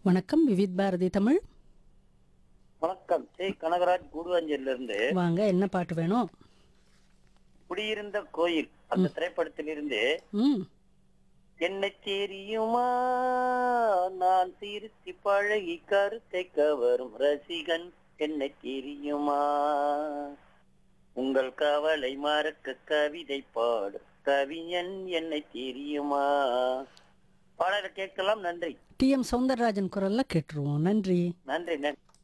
வணக்கம் விவித் பாரதி தமிழ் வணக்கம் ஜெய் கனகராஜ் கூடுவாஞ்சேரியில இருந்து வாங்க என்ன பாட்டு வேணும் குடியிருந்த கோயில் அந்த திரைப்படத்திலிருந்து ம் என்ன தெரியுமா நான் திருத்தி பழகி கருத்தை கவரும் ரசிகன் என்ன தெரியுமா உங்கள் கவலை மறக்க கவிதை பாடு கவிஞன் என்னை தெரியுமா பாடலை கேட்கலாம் நன்றி டி எம் சௌந்தரராஜன் குரல்ல கேட்டுருவோம் நன்றி நன்றி நன்றி